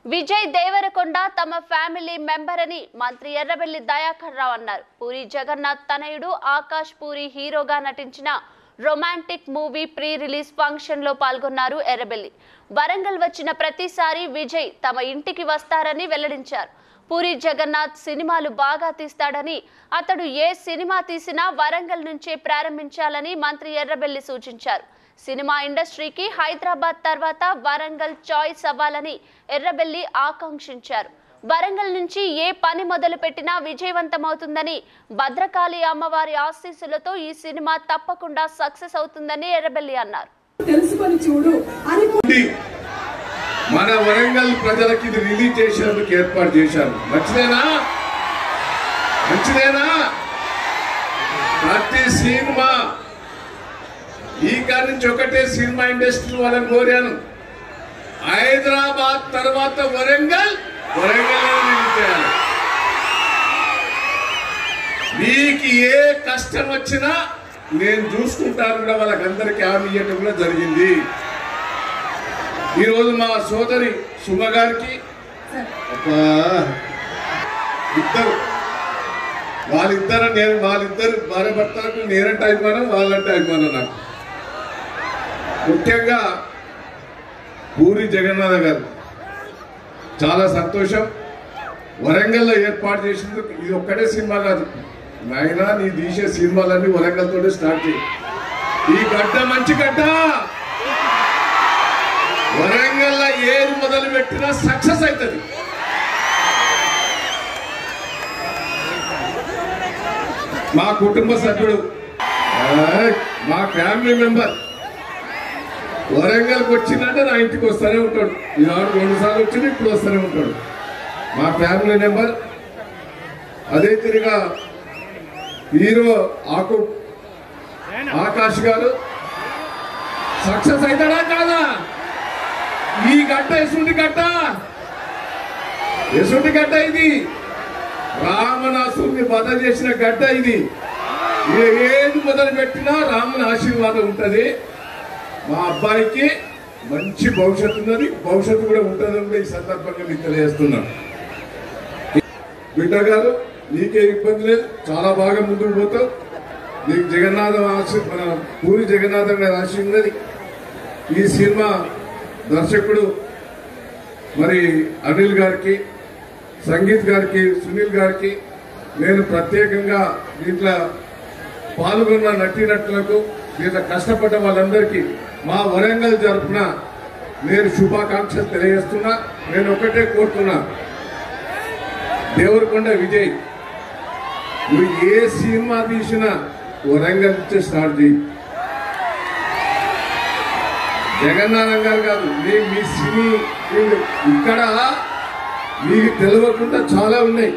విజయ్ దేవరకొండ తమ family member అని మంత్రి ఎర్రబెల్లి దయాకర్ రావు అన్నారు పూరి జగన్నాథ్ తనయుడు ఆకాష్ పూరి హీరోగా నటించిన romantic movie pre release function లో పాల్గొన్నారు ఎర్రబెల్లి వరంగల్ వచ్చిన ప్రతిసారి విజయ్ తమ ఇంటికి వస్తారని వెల్లడించారు పూరి జగన్నాథ్ సినిమాలు బాగా తీస్తాడని అతడు ఏ సినిమా తీసినా వరంగల్ నుంచే ప్రారంభించాలని మంత్రి ఎర్రబెల్లి సూచించారు సినిమా ఇండస్ట్రీకి హైదరాబాద్ తర్వాత వరంగల్ చాయిస్ అవ్వాలని ఎర్రబెల్లి ఆకాంక్షించారు వరంగల్ నుంచి ఏ పని మొదలు పెట్టినా విజయవంతమవుతుందని భద్రకాళి అమ్మవారి ఆశీస్సులతో ఈ సినిమా తప్పకుండా సక్సెస్ అవుతుందని ఎర్రబెల్లి అన్నారు తెలుసుకొని చూడు అని ఉంది. మన వరంగల్ ప్రజలకి ఇది రిలీజ్ చేసేందుకు ఏర్పాటు చేశారు మంచిదేనా మంచిదేనా ప్రతి సినిమా ఈ కాడి నుంచి ఒకటే సినిమా ఇండస్ట్రీ వాళ్ళని కోరాను హైదరాబాద్ తర్వాత వరంగల్ వరంగల్ రిలీజ్ చేయాలి మీకు ఏ కష్టం వచ్చినా నేను చూసుకుంటాను కూడా వాళ్ళకందరికీ హామీ ఇవ్వటం కూడా జరిగింది ఈరోజు మా సోదరి సుమ గారికి అబ్బా, ఇద్దరు వాళ్ళిద్దరు నేను వాళ్ళిద్దరు భార్య భర్తలకు నేనంటే అభిమానం వాళ్ళంటే అభిమానం నాకు ముఖ్యంగా పూరి జగన్నాథ్ గారు చాలా సంతోషం వరంగల్లో ఏర్పాటు చేసినందుకు ఇది ఒక్కటే సినిమా కాదు నాయనా నీ తీసే సినిమాలన్నీ వరంగల్తోనే స్టార్ట్ చేయి ఈ గడ్డ మంచి గడ్డ వరంగల్లో ఏది మొదలు పెట్టినా సక్సెస్ అవుతుంది మా కుటుంబ సభ్యుడు ఆయ్, మా ఫ్యామిలీ మెంబర్ వరంగల్కి వచ్చిందంటే నా ఇంటికి వస్తూనే ఉంటాడు ఈనాడు రెండు సార్లు వచ్చింది ఇప్పుడు వస్తూనే ఉంటాడు మా ఫ్యామిలీ మెంబర్ అదే తిరిగా హీరో ఆకు ఆకాష్ గారు సక్సెస్ అవుతాడా కాదా ఈ గట్ట ఎసుంటి గట్ట ఎసుంటి గట్ట ఇది రామనాసుని వధ చేసిన గడ్డ ఇది ఏ- ఏది మొదలు పెట్టినా రాముని ఆశీర్వాదం ఉంటది మా అబ్బాయికి మంచి భవిష్యత్తు ఉన్నది భవిష్యత్తు కూడా ఉంటుందని కూడా ఈ సందర్భంగా మీకు తెలియజేస్తున్నాను బిడ్డ గారు నీకే ఇబ్బంది లేదు చాలా బాగా ముందుకు పోతావు నీకు జగన్నాథం ఆశ మన పూరి జగన్నాథం గారి ఆశ ఉన్నది ఈ సినిమా దర్శకుడు మరి అనిల్ గారికి సంగీత్ గారికి సునీల్ గారికి నేను ప్రత్యేకంగా దీంట్లో పాల్గొన్న నటీనటులకు దీంట్లో కష్టపడ్డ వాళ్ళందరికీ మా వరంగల్ జరుపున నేను శుభాకాంక్షలు తెలియజేస్తున్నా నేను ఒకటే కోరుతున్నా దేవరకొండ విజయ్ నువ్వు ఏ సినిమా తీసినా వరంగల్ నుంచే స్టార్ట్ చేయి జగన్నాథం గారు కాదు మీ మీ సినీ ఫీల్డ్ ఇక్కడ మీకు తెలియకుండా చాలా ఉన్నాయి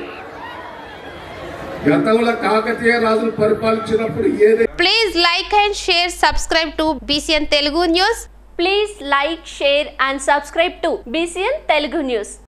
గతంలో కాకతీయ రాజులు పరిపాలించినప్పుడు ఏదైతే Please like and share, subscribe to BCN Telugu News. Please like share and subscribe to BCN Telugu news